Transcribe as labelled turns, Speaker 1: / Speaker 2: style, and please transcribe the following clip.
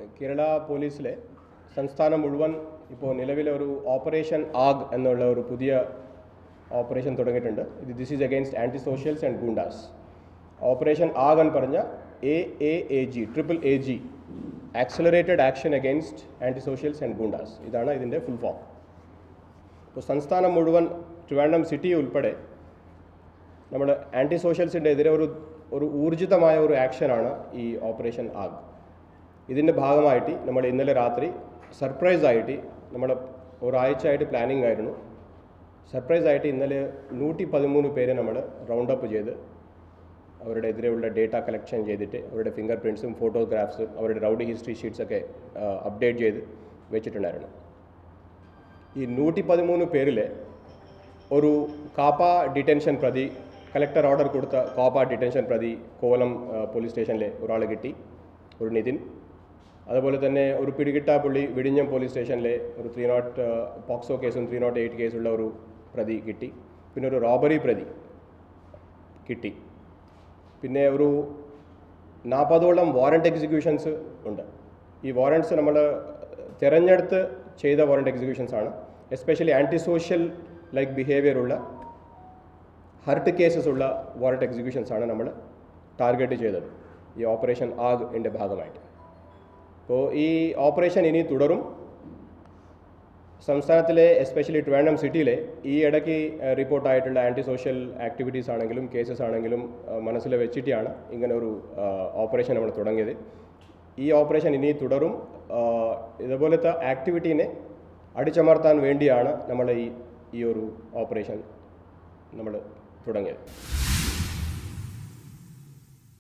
Speaker 1: കേരള പോലീസിലെ സംസ്ഥാനം മുഴുവൻ ഇപ്പോൾ നിലവിലെ ഒരു ഓപ്പറേഷൻ ആഗ് എന്നുള്ള ഒരു പുതിയ ഓപ്പറേഷൻ തുടങ്ങിയിട്ടുണ്ട് ഇത് this is against anti socials and goondas operation ആഗ് എന്ന് പറഞ്ഞ A A A G triple A G accelerated action against anti socials and goondas ഇതാണ് ഇതിൻ്റെ ഫുൾ ഫോം ഇപ്പോൾ സംസ്ഥാനം മുഴുവൻ ട്രിവാൻഡ്രം സിറ്റി ഉൾപ്പെടെ നമ്മൾ ആൻറ്റി സോഷ്യൽസിൻ്റെ എതിരെ ഒരു ഒരു ഊർജിതമായ ഒരു ആക്ഷനാണ് ഈ ഓപ്പറേഷൻ ആഗ് ഇതിൻ്റെ ഭാഗമായിട്ട് നമ്മൾ ഇന്നലെ രാത്രി സർപ്രൈസ് ആയിട്ട് നമ്മൾ ഒരാഴ്ചയായിട്ട് പ്ലാനിങ് ആയിരുന്നു സർപ്രൈസ് ആയിട്ട് ഇന്നലെ നൂറ്റി പതിമൂന്ന് പേരെ നമ്മൾ റൗണ്ട് അപ്പ് ചെയ്ത് അവരുടെ എതിരെയുള്ള ഡേറ്റ കളക്ഷൻ ചെയ്തിട്ട് അവരുടെ ഫിംഗർ പ്രിൻറ്റ്സും ഫോട്ടോഗ്രാഫ്സും അവരുടെ റൗഡ് ഹിസ്റ്ററി ഷീറ്റ്സൊക്കെ അപ്ഡേറ്റ് ചെയ്ത് വെച്ചിട്ടുണ്ടായിരുന്നു ഈ നൂറ്റി പതിമൂന്ന് പേരിലെ ഒരു കാപ്പ ഡിറ്റൻഷൻ പ്രതി കളക്ടർ ഓർഡർ കൊടുത്ത കാപ്പ ഡിറ്റൻഷൻ പ്രതി കോലം ആ, പോലീസ് സ്റ്റേഷനിലെ ഒരാൾ കിട്ടി ഒരു നിതിൻ അതുപോലെ തന്നെ ഒരു പിടികിട്ടാ പുള്ളി വിഴിഞ്ഞം പോലീസ് സ്റ്റേഷനിലെ ഒരു ത്രീ നോട്ട് പോക്സോ കേസും ത്രീ നോട്ട് എയ്റ്റ് കേസുള്ള ഒരു പ്രതി കിട്ടി പിന്നെ ഒരു റോബറി പ്രതി കിട്ടി പിന്നെ ഒരു നാൽപ്പതോളം വാറണ്ട് എക്സിക്യൂഷൻസ് ഉണ്ട് ഈ വാറണ്ട്സ് നമ്മൾ തിരഞ്ഞെടുത്ത് ചെയ്ത വാറണ്ട് എക്സിക്യൂഷൻസ് ആണ് especially anti social like behaviour ഉള്ള ഹർട്ട് കേസസ് ഉള്ള വാറണ്ട് എക്സിക്യൂഷൻസ് ആണ് നമ്മൾ ടാർഗറ്റ് ചെയ്തത് ഈ ഓപ്പറേഷൻ ആഗ് ൻ്റെ ഭാഗമായിട്ട് അപ്പോൾ ഈ ഓപ്പറേഷൻ ഇനി തുടരും സംസ്ഥാനത്തിലെ എസ്പെഷ്യലി ട്രിവാൻഡ്രം സിറ്റിയിലെ ഈ ഇടയ്ക്ക് റിപ്പോർട്ടായിട്ടുള്ള ആൻറ്റി സോഷ്യൽ ആക്ടിവിറ്റീസ് ആണെങ്കിലും കേസസ് ആണെങ്കിലും ആ, മനസ്സിൽ വെച്ചിട്ടാണ് ഇങ്ങനെ ഒരു ഓപ്പറേഷൻ നമ്മൾ തുടങ്ങിയത് ഈ ഓപ്പറേഷൻ ഇനി തുടരും ആ, ഇതുപോലത്തെ ആക്ടിവിറ്റീനെ അടിച്ചമർത്താൻ വേണ്ടിയാണ് നമ്മൾ ഈ ഈ ഒരു ഓപ്പറേഷൻ നമ്മൾ തുടങ്ങിയത്